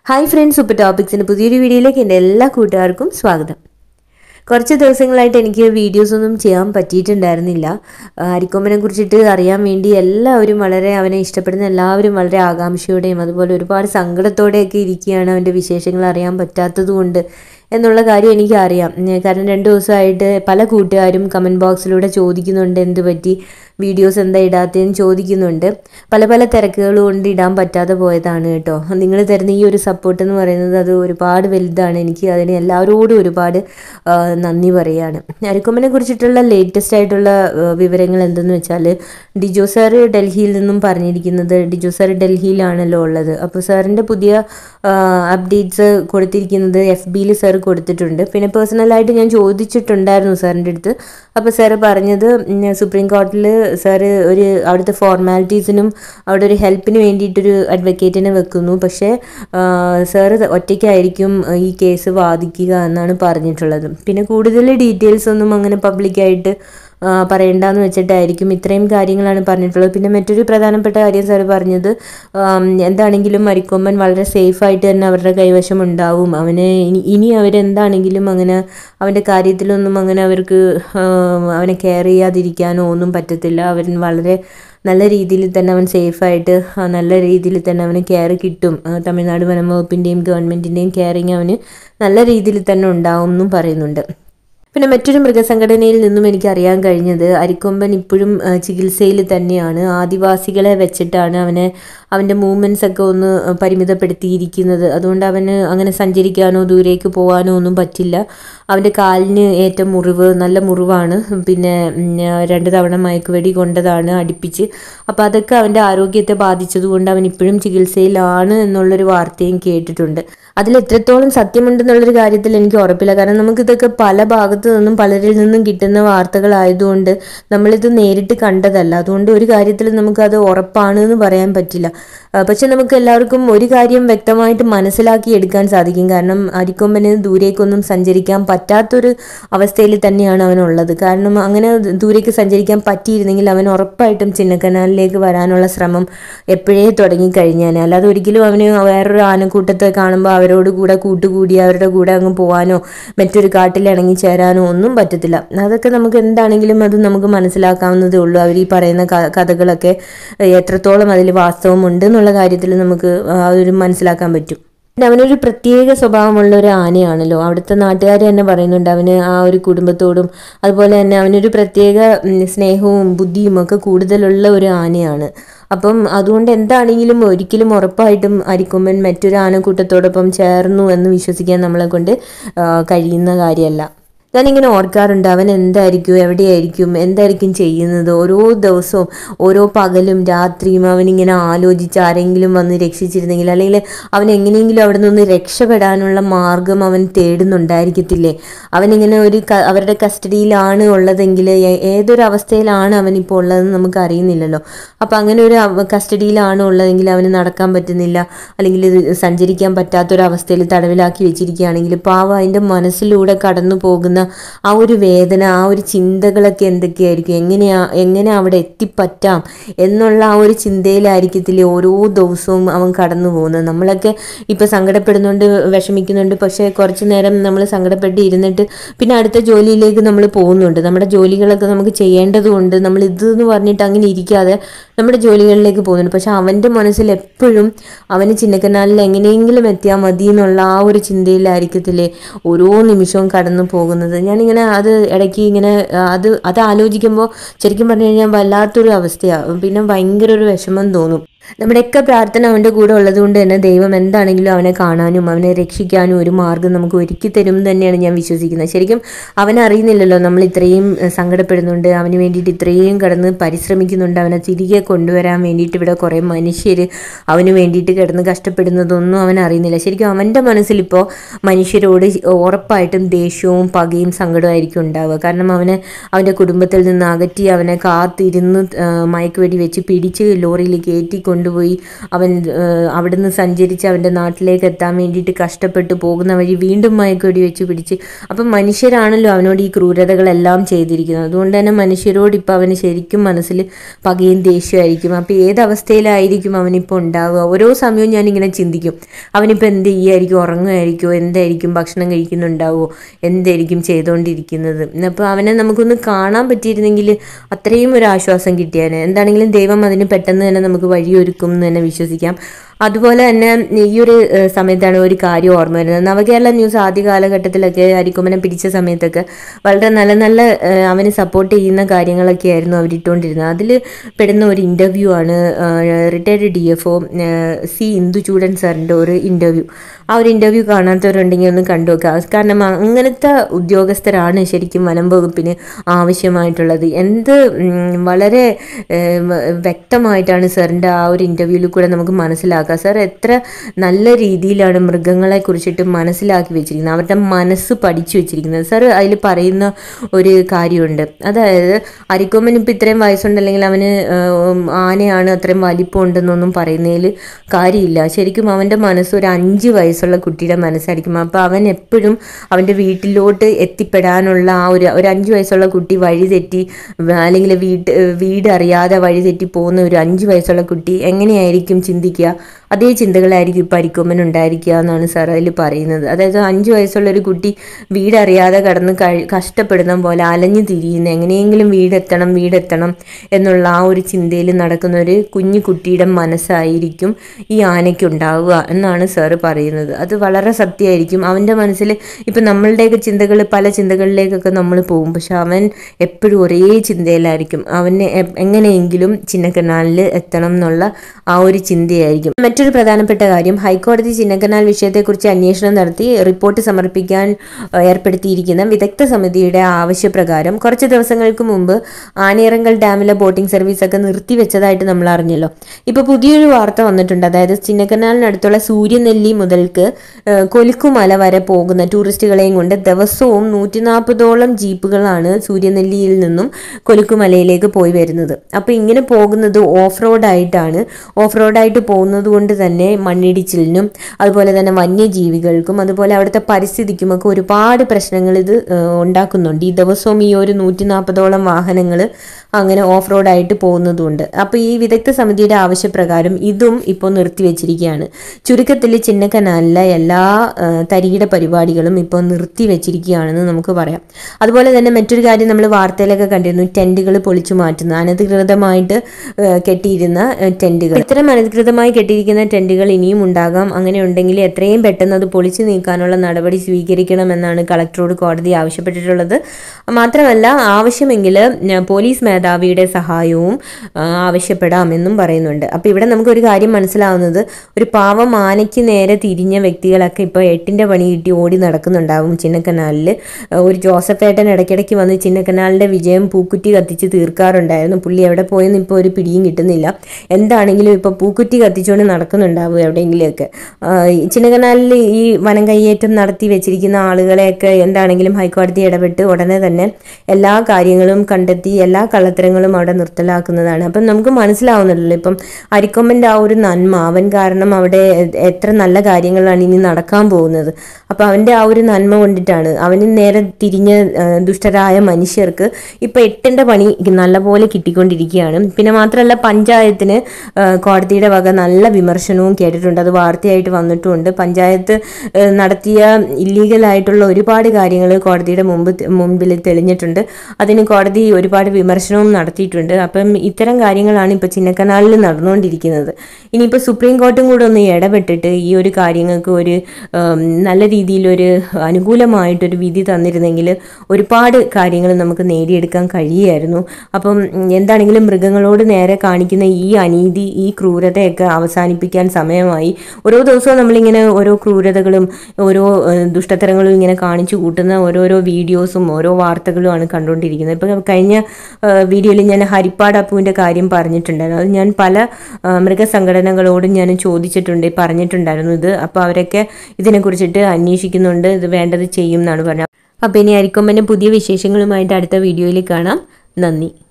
hi friends super ടോപ്പിക്സിൻ്റെ പുതിയൊരു വീഡിയോയിലേക്ക് എൻ്റെ എല്ലാ കൂട്ടുകാർക്കും സ്വാഗതം കുറച്ച് ദിവസങ്ങളായിട്ട് എനിക്ക് വീഡിയോസ് ഒന്നും ചെയ്യാൻ പറ്റിയിട്ടുണ്ടായിരുന്നില്ല ആ, അരിക്കൊമ്പനെ കുറിച്ചിട്ട് അറിയാൻ വേണ്ടി എല്ലാവരും വളരെ അവനെ ഇഷ്ടപ്പെടുന്ന എല്ലാവരും വളരെ ആകാംക്ഷയോടെയും അതുപോലെ ഒരുപാട് സങ്കടത്തോടെയൊക്കെ ഇരിക്കുകയാണ് അവൻ്റെ വിശേഷങ്ങൾ അറിയാൻ പറ്റാത്തത് കൊണ്ട് എന്നുള്ള കാര്യം എനിക്ക് അറിയാം ഉം, കാരണം രണ്ട് ദിവസമായിട്ട് പല കൂട്ടുകാരും കമൻറ്റ് ബോക്സിലൂടെ ചോദിക്കുന്നുണ്ട് എന്ത് പറ്റി വീഡിയോസ് എന്താ ഇടാത്തതെന്ന് ചോദിക്കുന്നുണ്ട് പല പല തിരക്കുകൾ കൊണ്ട് ഇടാൻ പറ്റാതെ പോയതാണ് കേട്ടോ നിങ്ങൾ തരുന്ന ഈ ഒരു സപ്പോർട്ട് എന്ന് പറയുന്നത് അത് ഒരുപാട് വലുതാണ് എനിക്ക് അതിന് എല്ലാവരോടും ഒരുപാട് ആ, നന്ദി പറയുകയാണ് അരിക്കൊമ്പനെ കുറിച്ചിട്ടുള്ള ലേറ്റസ്റ്റ് ആയിട്ടുള്ള ആ, വിവരങ്ങൾ എന്തെന്ന് വെച്ചാൽ ഡിജോ സാർ ഡൽഹിയിൽ നിന്നും പറഞ്ഞിരിക്കുന്നത് ഡിജോ സാർ ഡൽഹിയിലാണല്ലോ ഉള്ളത് അപ്പോൾ സാറിൻ്റെ പുതിയ അപ്ഡേറ്റ്സ് കൊടുത്തിരിക്കുന്നത് എഫ് ബിയിൽ സാർ കൊടുത്തിട്ടുണ്ട് പിന്നെ പേഴ്സണലായിട്ട് ഞാൻ ചോദിച്ചിട്ടുണ്ടായിരുന്നു സാറിൻ്റെ അടുത്ത് അപ്പോൾ സാറ് പറഞ്ഞത് ഉം, സുപ്രീം കോടതിയിൽ സാറ് ഒരു അവിടുത്തെ ഫോർമാലിറ്റീസിനും അവിടെ ഒരു ഹെൽപ്പിന് വേണ്ടിയിട്ടൊരു അഡ്വക്കേറ്റിനെ വെക്കുന്നു പക്ഷേ സാറ് ഒറ്റയ്ക്കായിരിക്കും ഈ കേസ് വാദിക്കുക എന്നാണ് പറഞ്ഞിട്ടുള്ളത് പിന്നെ കൂടുതൽ ഡീറ്റെയിൽസ് ഒന്നും അങ്ങനെ പബ്ലിക്കായിട്ട് ആ, പറയണ്ടെന്ന് വെച്ചിട്ടായിരിക്കും ഇത്രയും കാര്യങ്ങളാണ് പറഞ്ഞിട്ടുള്ളത് പിന്നെ മറ്റൊരു പ്രധാനപ്പെട്ട കാര്യം സാർ പറഞ്ഞത് ആം, എന്താണെങ്കിലും മരിക്കൊമ്പൻ വളരെ സേഫായിട്ട് തന്നെ അവരുടെ കൈവശം ഉണ്ടാവും അവനെ ഇനി ഇനി അവരെന്താണെങ്കിലും അങ്ങനെ അവൻ്റെ കാര്യത്തിലൊന്നും അങ്ങനെ അവർക്ക് ആ, അവനെ കെയർ ചെയ്യാതിരിക്കാനോ ഒന്നും പറ്റത്തില്ല അവൻ വളരെ നല്ല രീതിയിൽ തന്നെ അവൻ സേഫായിട്ട് ആ, നല്ല രീതിയിൽ തന്നെ അവന് കെയർ കിട്ടും ആ, തമിഴ്നാട് വനം വകുപ്പിൻ്റെയും ഗവൺമെൻറ്റിൻ്റെയും കെയറിങ് അവന് നല്ല രീതിയിൽ തന്നെ ഉണ്ടാവും എന്നും പറയുന്നുണ്ട് പിന്നെ മറ്റൊരു മൃഗസംഘടനയിൽ നിന്നും എനിക്ക് അറിയാൻ കഴിഞ്ഞത് അരിക്കൊമ്പൻ ഇപ്പോഴും ആ, ചികിത്സയിൽ തന്നെയാണ് ആദിവാസികളെ വെച്ചിട്ടാണ് അവനെ അവൻ്റെ മൂവ്മെൻറ്റ്സ് ഒക്കെ ഒന്ന് പരിമിതപ്പെടുത്തിയിരിക്കുന്നത് അതുകൊണ്ട് അവന് അങ്ങനെ സഞ്ചരിക്കാനോ ദൂരേക്ക് പോകാനോ ഒന്നും പറ്റില്ല അവൻ്റെ കാലിന് ഏറ്റ മുറിവ് നല്ല മുറിവാണ് പിന്നെ ഉം, രണ്ട് തവണ മയക്കുവെടി കൊണ്ടതാണ് അടുപ്പിച്ച് അപ്പോൾ അതൊക്കെ അവൻ്റെ ആരോഗ്യത്തെ ബാധിച്ചതുകൊണ്ട് അവൻ ഇപ്പോഴും ചികിത്സയിലാണ് എന്നുള്ളൊരു വാർത്തയും കേട്ടിട്ടുണ്ട് അതിൽ എത്രത്തോളം സത്യമുണ്ടെന്നുള്ളൊരു കാര്യത്തിൽ എനിക്ക് ഉറപ്പില്ല കാരണം നമുക്കിതൊക്കെ പല ഭാഗത്തു നിന്നും പലരിൽ നിന്നും കിട്ടുന്ന വാർത്തകളായതുകൊണ്ട് നമ്മളിത് നേരിട്ട് കണ്ടതല്ല അതുകൊണ്ട് ഒരു കാര്യത്തിൽ നമുക്കത് ഉറപ്പാണ് എന്ന് പറയാൻ പറ്റില്ല ആ, പക്ഷെ നമുക്ക് എല്ലാവർക്കും ഒരു കാര്യം വ്യക്തമായിട്ട് മനസ്സിലാക്കി എടുക്കാൻ സാധിക്കും കാരണം അരിക്കൊമ്പന് ദൂരേക്കൊന്നും സഞ്ചരിക്കാൻ പറ്റാത്തൊരു അവസ്ഥയിൽ തന്നെയാണ് അവനുള്ളത് കാരണം അങ്ങനെ ദൂരേക്ക് സഞ്ചരിക്കാൻ പറ്റിയിരുന്നെങ്കിൽ അവൻ ഉറപ്പായിട്ടും ചിന്നക്കനാലിലേക്ക് വരാനുള്ള ശ്രമം എപ്പോഴേ തുടങ്ങിക്കഴിഞ്ഞാൽ അല്ലാതെ ഒരിക്കലും അവന് വേറൊരു ആനക്കൂട്ടത്തെ കാണുമ്പോൾ അവരോട് കൂടെ കൂട്ടുകൂടി അവരുടെ കൂടെ അങ്ങ് പോകാനോ മറ്റൊരു കാട്ടിൽ ഇണങ്ങി ചേരാനോ ഒന്നും പറ്റത്തില്ല അതൊക്കെ നമുക്ക് എന്താണെങ്കിലും അത് നമുക്ക് മനസ്സിലാക്കാവുന്നതേ ഉള്ളൂ അവർ ഈ പറയുന്ന ക- കഥകളൊക്കെ ഏഹ്, എത്രത്തോളം അതിൽ വാസ്തവമുണ്ട് എന്നുള്ള കാര്യത്തിൽ നമുക്ക് ആ ഒരു മനസ്സിലാക്കാൻ പറ്റും പിന്നെ അവനൊരു പ്രത്യേക സ്വഭാവമുള്ള ഒരു ആനയാണല്ലോ അവിടുത്തെ നാട്ടുകാർ തന്നെ പറയുന്നുണ്ട് അവന് ആ ഒരു കുടുംബത്തോടും അതുപോലെ തന്നെ അവനൊരു പ്രത്യേക ഉം, സ്നേഹവും ബുദ്ധിയും ഒക്കെ കൂടുതലുള്ള ഒരു ആനയാണ് അപ്പം അതുകൊണ്ട് എന്താണെങ്കിലും ഒരിക്കലും ഉറപ്പായിട്ടും അരിക്കൊമ്പൻ മറ്റൊരു ആനക്കൂട്ടത്തോടൊപ്പം ചേർന്നു എന്ന് വിശ്വസിക്കാൻ നമ്മളെ കൊണ്ട് ആ, കഴിയുന്ന കാര്യമല്ല ഞാനിങ്ങനെ ഓർക്കാറുണ്ട് അവൻ എന്തായിരിക്കും എവിടെയായിരിക്കും എന്തായിരിക്കും ചെയ്യുന്നത് ഓരോ ദിവസവും ഓരോ പകലും രാത്രിയും അവനിങ്ങനെ ആലോചിച്ച് ആരെങ്കിലും വന്ന് രക്ഷിച്ചിരുന്നെങ്കിൽ അല്ലെങ്കിൽ അവൻ എങ്ങനെയെങ്കിലും അവിടെ നിന്ന് രക്ഷപ്പെടാനുള്ള മാർഗം അവൻ തേടുന്നുണ്ടായിരിക്കത്തില്ലേ അവനിങ്ങനെ ഒരു ക- അവരുടെ കസ്റ്റഡിയിലാണ് ഉള്ളതെങ്കിൽ ഏ- ഏതൊരു അവസ്ഥയിലാണ് അവനിപ്പോൾ ഉള്ളതെന്ന് നമുക്ക് അറിയുന്നില്ലല്ലോ അപ്പം അങ്ങനെ ഒരു അവ- കസ്റ്റഡിയിലാണ് ഉള്ളതെങ്കിൽ അവന് നടക്കാൻ പറ്റുന്നില്ല അല്ലെങ്കിൽ ഇത് സഞ്ചരിക്കാൻ പറ്റാത്തൊരവസ്ഥയിൽ തടവിലാക്കി വെച്ചിരിക്കുകയാണെങ്കിൽ പാവ അതിൻ്റെ മനസ്സിലൂടെ കടന്നു പോകുന്ന ആ ഒരു വേദന ആ ഒരു ചിന്തകളൊക്കെ എന്തൊക്കെയായിരിക്കും എങ്ങനെയാ എങ്ങനെ അവിടെ എത്തിപ്പറ്റാം എന്നുള്ള ആ ഒരു ചിന്തയിലായിരിക്കത്തില്ലേ ഓരോ ദിവസവും അവൻ കടന്നു പോകുന്നത് നമ്മളൊക്കെ ഇപ്പം സങ്കടപ്പെടുന്നുണ്ട് വിഷമിക്കുന്നുണ്ട് പക്ഷേ കുറച്ച് നേരം നമ്മൾ സങ്കടപ്പെട്ട് ഇരുന്നിട്ട് പിന്നെ അടുത്ത ജോലിയിലേക്ക് നമ്മൾ പോകുന്നുണ്ട് നമ്മുടെ ജോലികളൊക്കെ നമുക്ക് ചെയ്യേണ്ടതുണ്ട് നമ്മൾ ഇതെന്ന് പറഞ്ഞിട്ട് അങ്ങനെ ഇരിക്കാതെ നമ്മുടെ ജോലികളിലേക്ക് പോകുന്നുണ്ട് പക്ഷെ അവൻ്റെ മനസ്സിൽ എപ്പോഴും അവന് ചിന്നക്കനാലിൽ എങ്ങനെയെങ്കിലും എത്തിയാൽ മതി എന്നുള്ള ആ ഒരു ചിന്തയിലായിരിക്കത്തില്ലേ ഓരോ നിമിഷവും കടന്നു പോകുന്നത് ഞാനിങ്ങനെ അത് ഇടയ്ക്ക് ഇങ്ങനെ ആ, അത് അത് ആലോചിക്കുമ്പോൾ ശരിക്കും പറഞ്ഞു കഴിഞ്ഞാൽ വല്ലാത്തൊരു അവസ്ഥയാണ് പിന്നെ ഭയങ്കര ഒരു വിഷമം തോന്നും നമ്മുടെയൊക്കെ പ്രാർത്ഥന അവൻ്റെ കൂടെ ഉള്ളത് കൊണ്ട് തന്നെ ദൈവം എന്താണെങ്കിലും അവനെ കാണാനും അവനെ രക്ഷിക്കാനും ഒരു മാർഗം നമുക്ക് ഒരുക്കി തരും എന്ന് തന്നെയാണ് ഞാൻ വിശ്വസിക്കുന്നത് ശരിക്കും അവൻ അറിയുന്നില്ലല്ലോ നമ്മൾ ഇത്രയും ഏഹ്, സങ്കടപ്പെടുന്നുണ്ട് അവന് വേണ്ടിയിട്ട് ഇത്രയും കടന്ന് പരിശ്രമിക്കുന്നുണ്ട് അവനെ തിരികെ കൊണ്ടുവരാൻ വേണ്ടിയിട്ട് ഇവിടെ കുറേ മനുഷ്യർ അവന് വേണ്ടിയിട്ട് കിടന്ന് കഷ്ടപ്പെടുന്നതൊന്നും അവൻ അറിയുന്നില്ല ശരിക്കും അവൻ്റെ മനസ്സിലിപ്പോൾ മനുഷ്യരോട് ഉറപ്പായിട്ടും ദേഷ്യവും പകയും സങ്കടമായിരിക്കും ഉണ്ടാവുക കാരണം അവനെ അവൻ്റെ കുടുംബത്തിൽ നിന്ന് അകറ്റി അവനെ കാത്തിരുന്ന് ആ, മയക്കുവെടി വെച്ച് പിടിച്ച് ലോറിയിൽ കയറ്റി കൊണ്ടുപോയി അവൻ ഏഹ്, അവിടുന്ന് സഞ്ചരിച്ച് അവൻ്റെ നാട്ടിലേക്ക് എത്താൻ വേണ്ടിയിട്ട് കഷ്ടപ്പെട്ട് പോകുന്ന വഴി വീണ്ടും മയക്കുവെടി വെച്ച് പിടിച്ച് അപ്പം മനുഷ്യരാണല്ലോ അവനോട് ഈ ക്രൂരതകളെല്ലാം ചെയ്തിരിക്കുന്നത് അതുകൊണ്ട് തന്നെ മനുഷ്യരോട് ഇപ്പം അവന് ശരിക്കും മനസ്സിൽ പകയും ദേഷ്യമായിരിക്കും അപ്പോൾ ഏത് അവസ്ഥയിലായിരിക്കും അവനിപ്പോൾ ഉണ്ടാവുക ഓരോ സമയവും ഞാനിങ്ങനെ ചിന്തിക്കും അവനിപ്പോൾ എന്ത് ചെയ്യുമായിരിക്കും ഉറങ്ങുമായിരിക്കുമോ എന്തായിരിക്കും ഭക്ഷണം കഴിക്കുന്നുണ്ടാവുമോ എന്തായിരിക്കും ചെയ്തുകൊണ്ടിരിക്കുന്നത് അപ്പോൾ അവനെ നമുക്കൊന്ന് കാണാൻ പറ്റിയിരുന്നെങ്കിൽ അത്രയും ഒരു ആശ്വാസം കിട്ടിയാൽ എന്താണെങ്കിലും ദൈവം അതിന് പെട്ടെന്ന് തന്നെ നമുക്ക് വഴിയൊരുക്കും എന്ന് തന്നെ വിശ്വസിക്കാം അതുപോലെ തന്നെ ഈ ഒരു ഏഹ്, സമയത്താണ് ഒരു കാര്യം ഓർമ്മ വരുന്നത് നവകേരള ന്യൂസ് ആദ്യ കാലഘട്ടത്തിലൊക്കെ അരിക്കൊമ്പനെ പിടിച്ച സമയത്തൊക്കെ വളരെ നല്ല നല്ല ഏഹ്, അവന് സപ്പോർട്ട് ചെയ്യുന്ന കാര്യങ്ങളൊക്കെ ആയിരുന്നു അവരിട്ടുകൊണ്ടിരുന്നത് അതിൽ പെടുന്ന ഒരു ഇൻ്റർവ്യൂ ആണ് retired D F O C Induchoodan സാറിൻ്റെ ഒരു ഇൻ്റർവ്യൂ ആ ഒരു ഇൻ്റർവ്യൂ കാണാത്തവരുണ്ടെങ്കിൽ ഒന്ന് കണ്ടു നോക്കുക കാരണം അങ്ങനത്തെ ഉദ്യോഗസ്ഥരാണ് ശരിക്കും വനം വകുപ്പിന് ആവശ്യമായിട്ടുള്ളത് എന്ത് ഉം, വളരെ ഏഹ്, വ- വ്യക്തമായിട്ടാണ് സാറിൻ്റെ ആ ഒരു ഇൻ്റർവ്യൂവിൽ കൂടെ നമുക്ക് മനസ്സിലാക്കുക സാർ എത്ര നല്ല രീതിയിലാണ് മൃഗങ്ങളെ കുറിച്ചിട്ട് മനസ്സിലാക്കി വെച്ചിരിക്കുന്നത് അവരുടെ മനസ്സ് പഠിച്ചു വെച്ചിരിക്കുന്നത് സാർ അതിൽ പറയുന്ന ഒരു കാര്യമുണ്ട് അതായത് അരിക്കൊമ്പൻ ഇപ്പം ഇത്രയും വയസ്സുണ്ട് അല്ലെങ്കിൽ അവന് ഏഹ്, ആനയാണ് അത്രയും വലിപ്പം ഉണ്ടെന്നൊന്നും പറയുന്നതിൽ കാര്യമില്ല ശരിക്കും അവൻ്റെ മനസ്സ് ഒരു അഞ്ച് വയസ്സുള്ള കുട്ടിയുടെ മനസ്സായിരിക്കും അപ്പോൾ അവൻ എപ്പോഴും അവൻ്റെ വീട്ടിലോട്ട് എത്തിപ്പെടാനുള്ള ആ ഒരു ഒരു അഞ്ച് വയസ്സുള്ള കുട്ടി വഴി തെറ്റി വ- അല്ലെങ്കിൽ വീട്ട് വീട് അറിയാതെ വഴി തെറ്റി പോകുന്ന ഒരു അഞ്ച് വയസ്സുള്ള കുട്ടി എങ്ങനെയായിരിക്കും ചിന്തിക്കുക അതേ ചിന്തകളായിരിക്കും ഇപ്പം അരിക്കൊമ്പൻ ഉണ്ടായിരിക്കുക എന്നാണ് സാർ അതിൽ പറയുന്നത് അതായത് അഞ്ച് വയസ്സുള്ള ഒരു കുട്ടി വീടറിയാതെ കടന്ന് കഴി കഷ്ടപ്പെടുന്ന പോലെ അലഞ്ഞു തിരിയുന്ന എങ്ങനെയെങ്കിലും വീടെത്തണം വീടെത്തണം എന്നുള്ള ആ ഒരു ചിന്തയിൽ നടക്കുന്ന ഒരു കുഞ്ഞു കുട്ടിയുടെ മനസ്സായിരിക്കും ഈ ആനയ്ക്ക് ഉണ്ടാവുക എന്നാണ് സാറ് പറയുന്നത് അത് വളരെ സത്യമായിരിക്കും അവൻ്റെ മനസ്സിൽ ഇപ്പം നമ്മളുടെയൊക്കെ ചിന്തകൾ പല ചിന്തകളിലേക്കൊക്കെ നമ്മൾ പോകും പക്ഷെ അവൻ എപ്പോഴും ഒരേ ചിന്തയിലായിരിക്കും അവന് എ- എങ്ങനെയെങ്കിലും ചിന്നക്കനാലിൽ എത്തണം എന്നുള്ള ആ ഒരു ചിന്തയായിരിക്കും മറ്റൊരു പ്രധാനപ്പെട്ട കാര്യം ഹൈക്കോടതി ചിന്നക്കനാൽ വിഷയത്തെക്കുറിച്ച് അന്വേഷണം നടത്തി റിപ്പോർട്ട് സമർപ്പിക്കാൻ ഏഹ്, ഏർപ്പെടുത്തിയിരിക്കുന്ന വിദഗ്ധ സമിതിയുടെ ആവശ്യപ്രകാരം കുറച്ച് ദിവസങ്ങൾക്ക് മുമ്പ് ആനയിറങ്കൽ ഡാമിലെ ബോട്ടിംഗ് സർവീസ് ഒക്കെ നിർത്തിവെച്ചതായിട്ട് നമ്മൾ അറിഞ്ഞല്ലോ ഇപ്പോൾ പുതിയൊരു വാർത്ത വന്നിട്ടുണ്ട് അതായത് ചിന്നക്കനാലിനടുത്തുള്ള സൂര്യനെല്ലി മുതൽക്ക് ഏഹ്, കൊലുക്കുമല വരെ പോകുന്ന ടൂറിസ്റ്റുകളെയും കൊണ്ട് ദിവസവും നൂറ്റി നാൽപ്പതോളം ജീപ്പുകളാണ് സൂര്യനെല്ലിയിൽ നിന്നും കൊലുക്കുമലയിലേക്ക് പോയി വരുന്നത് അപ്പോൾ ഇങ്ങനെ പോകുന്നത് ഓഫ് റോഡായിട്ടാണ് ഓഫ് റോഡായിട്ട് പോകുന്നത് കൊണ്ട് തന്നെ മണ്ണിടിച്ചിലിനും അതുപോലെ തന്നെ വന്യജീവികൾക്കും അതുപോലെ അവിടുത്തെ പരിസ്ഥിതിക്കുമൊക്കെ ഒരുപാട് പ്രശ്നങ്ങൾ ഇത് ഏഹ്, ഉണ്ടാക്കുന്നുണ്ട് ഈ ദിവസവും ഈ ഒരു നൂറ്റി നാൽപ്പതോളം വാഹനങ്ങൾ അങ്ങനെ ഓഫ് റോഡായിട്ട് പോകുന്നതുകൊണ്ട് അപ്പോൾ ഈ വിദഗ്ധ സമിതിയുടെ ആവശ്യപ്രകാരം ഇതും ഇപ്പോൾ നിർത്തിവെച്ചിരിക്കുകയാണ് ചുരുക്കത്തിൽ ചിന്നക്കനാലിലെ എല്ലാ ആ, തരികിട പരിപാടികളും ഇപ്പോൾ നിർത്തിവെച്ചിരിക്കുകയാണെന്ന് നമുക്ക് പറയാം അതുപോലെ തന്നെ മറ്റൊരു കാര്യം നമ്മൾ വാർത്തയിലൊക്കെ കണ്ടിരുന്നു ടെൻറ്റുകൾ പൊളിച്ചു മാറ്റുന്ന അനധികൃതമായിട്ട് ആ, കെട്ടിയിരുന്ന ആ, ടെൻറ്റുകൾ ഇത്തരം അനധികൃതമായി കെട്ടിയിരിക്കുന്ന ടെൻറ്റുകൾ ഇനിയും ഉണ്ടാകാം അങ്ങനെ ഉണ്ടെങ്കിൽ എത്രയും പെട്ടെന്ന് അത് പൊളിച്ചു നീക്കാനുള്ള നടപടി സ്വീകരിക്കണമെന്നാണ് കളക്ടറോട് കോടതി ആവശ്യപ്പെട്ടിട്ടുള്ളത് മാത്രമല്ല ആവശ്യമെങ്കിൽ ഞാൻ പോലീസ് മേധാവിയുടെ സഹായവും ആ, ആവശ്യപ്പെടാമെന്നും പറയുന്നുണ്ട് അപ്പോൾ ഇവിടെ നമുക്കൊരു കാര്യം മനസ്സിലാവുന്നത് ഒരു പാവം ആനയ്ക്ക് നേരെ തിരിഞ്ഞ വ്യക്തികളൊക്കെ ഇപ്പോൾ എട്ടിൻ്റെ പണി കിട്ടി ഓടി നടക്കുന്നുണ്ടാവും ചിന്നക്കനാലിൽ ഒരു ജോസഫ് ഏട്ടൻ ഇടയ്ക്കിടയ്ക്ക് വന്ന് ചിന്നക്കനാലിൻ്റെ വിജയം പൂക്കുറ്റി കത്തിച്ച് തീർക്കാറുണ്ടായിരുന്നു പുള്ളി എവിടെ പോയെന്ന് ഇപ്പോൾ ഒരു പിടിയും കിട്ടുന്നില്ല എന്താണെങ്കിലും ഇപ്പോൾ പൂക്കുറ്റി കത്തിച്ചുകൊണ്ട് നടക്കുന്നുണ്ടാവും എവിടെയെങ്കിലുമൊക്കെ ആ, ഈ ചിന്നക്കനാലിൽ ഈ വനം കയ്യേറ്റം നടത്തി വെച്ചിരിക്കുന്ന ആളുകളെയൊക്കെ എന്താണെങ്കിലും ഹൈക്കോടതി ഇടപെട്ട് ഉടനെ തന്നെ എല്ലാ കാര്യങ്ങളും കണ്ടെത്തി എല്ലാ കള്ളത്തരങ്ങളും അവിടെ നിർത്തലാക്കുന്നതാണ് അപ്പം നമുക്ക് മനസ്സിലാവുന്നുണ്ടല്ലോ ഇപ്പം അരിക്കൊമ്പൻ്റെ ആ ഒരു നന്മ അവൻ കാരണം അവിടെ എ- എത്ര നല്ല കാര്യങ്ങളാണ് ഇനി നടക്കാൻ പോകുന്നത് അപ്പം അവൻ്റെ ആ ഒരു നന്മ കൊണ്ടിട്ടാണ് അവന് നേരെ തിരിഞ്ഞ് ആ, ദുഷ്ടരായ മനുഷ്യർക്ക് ഇപ്പം എട്ടിൻ്റെ പണി നല്ലപോലെ കിട്ടിക്കൊണ്ടിരിക്കുകയാണ് പിന്നെ മാത്രമല്ല പഞ്ചായത്തിന് ആ, കോടതിയുടെ വക നല്ല വിമർശനവും കേട്ടിട്ടുണ്ട് അത് വാർത്തയായിട്ട് വന്നിട്ടുമുണ്ട് പഞ്ചായത്ത് ആ, നടത്തിയ ഇല്ലീഗലായിട്ടുള്ള ഒരുപാട് കാര്യങ്ങൾ കോടതിയുടെ മുമ്പ് തെ- മുമ്പിൽ തെളിഞ്ഞിട്ടുണ്ട് അതിന് കോടതി ഒരുപാട് വിമർശനവും നടത്തിയിട്ടുണ്ട് അപ്പം ഇത്തരം കാര്യങ്ങളാണ് ഇപ്പോൾ ചിന്നക്കനാലിൽ നടന്നുകൊണ്ടിരിക്കുന്നത് ഇനിയിപ്പോൾ സുപ്രീം കോർട്ടും കൂടെ ഒന്ന് ഇടപെട്ടിട്ട് ഈ ഒരു കാര്യങ്ങൾക്ക് ഒരു ഉം, നല്ല രീതിയിലൊരു അനുകൂലമായിട്ടൊരു വിധി തന്നിരുന്നെങ്കിൽ ഒരുപാട് കാര്യങ്ങൾ നമുക്ക് നേടിയെടുക്കാൻ കഴിയുമായിരുന്നു അപ്പം ഉം, എന്താണെങ്കിലും മൃഗങ്ങളോട് നേരെ കാണിക്കുന്ന ഈ അനീതി ഈ ക്രൂരതയൊക്കെ അവസാനിപ്പിക്കാൻ സമയമായി ഓരോ ദിവസവും നമ്മളിങ്ങനെ ഓരോ ക്രൂരതകളും ഓരോ ഏഹ്, ദുഷ്ടത്തരങ്ങളും ഇങ്ങനെ കാണിച്ചു കൂട്ടുന്ന ഓരോരോ വീഡിയോസും ഓരോ വാർത്തകളുമാണ് കണ്ടുകൊണ്ടിരിക്കുന്നത് ഇപ്പം കഴിഞ്ഞ വീഡിയോയിൽ ഞാൻ ഹരിപ്പാട് അപ്പുവിൻ്റെ കാര്യം പറഞ്ഞിട്ടുണ്ടായിരുന്നു അത് ഞാൻ പല ആ, മൃഗസംഘടനകളോടും ഞാൻ ചോദിച്ചിട്ടുണ്ട് പറഞ്ഞിട്ടുണ്ടായിരുന്നു ഇത് അപ്പോൾ അവരൊക്കെ ഇതിനെക്കുറിച്ചിട്ട് അന്വേഷിക്കുന്നുണ്ട് ഇത് വേണ്ടത് ചെയ്യും എന്നാണ് പറഞ്ഞത് അപ്പോൾ ഇനി അരിക്കൊമ്പൻ്റെ പുതിയ വിശേഷങ്ങളുമായിട്ട് അടുത്ത വീഡിയോയിൽ കാണാം നന്ദി